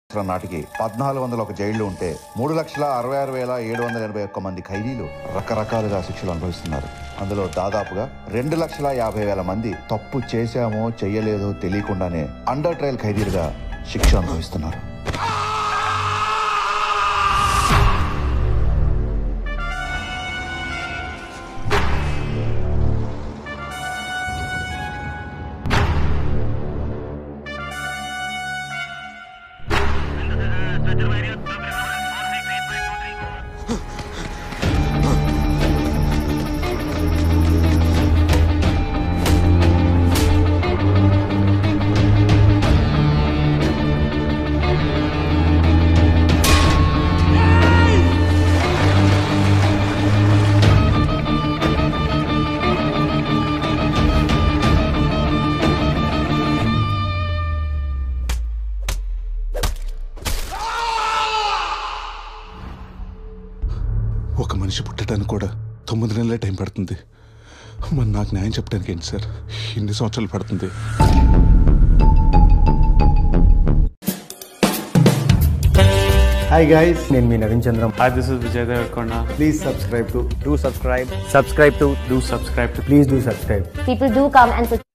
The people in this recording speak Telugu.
సంవత్సరం నాటికి పద్నాలుగు వందల ఒక జైళ్లు ఉంటే మూడు లక్షల అరవై ఆరు వేల ఏడు వందల ఎనభై ఒక్క మంది ఖైదీలు రకరకాలుగా శిక్షలు అనుభవిస్తున్నారు అందులో దాదాపుగా రెండు లక్షల యాభై వేల మంది తప్పు చేశామో చెయ్యలేదో తెలియకుండానే అండర్ ట్రయల్ ఖైదీలుగా శిక్ష అనుభవిస్తున్నారు ఒక మనిషి పుట్టడానికి కూడా తొమ్మిది నెలలే టైం పడుతుంది మరి నాకు న్యాయం చెప్పడానికి ఏంటి సార్ ఇన్ని సంవత్సరాలు పడుతుంది హాయ్ గైస్ నేను మీ Naveen Chandram Hi, this is Vijay Devarkonda. Please subscribe to do subscribe Subscribe to, do subscribe to please do subscribe people do come and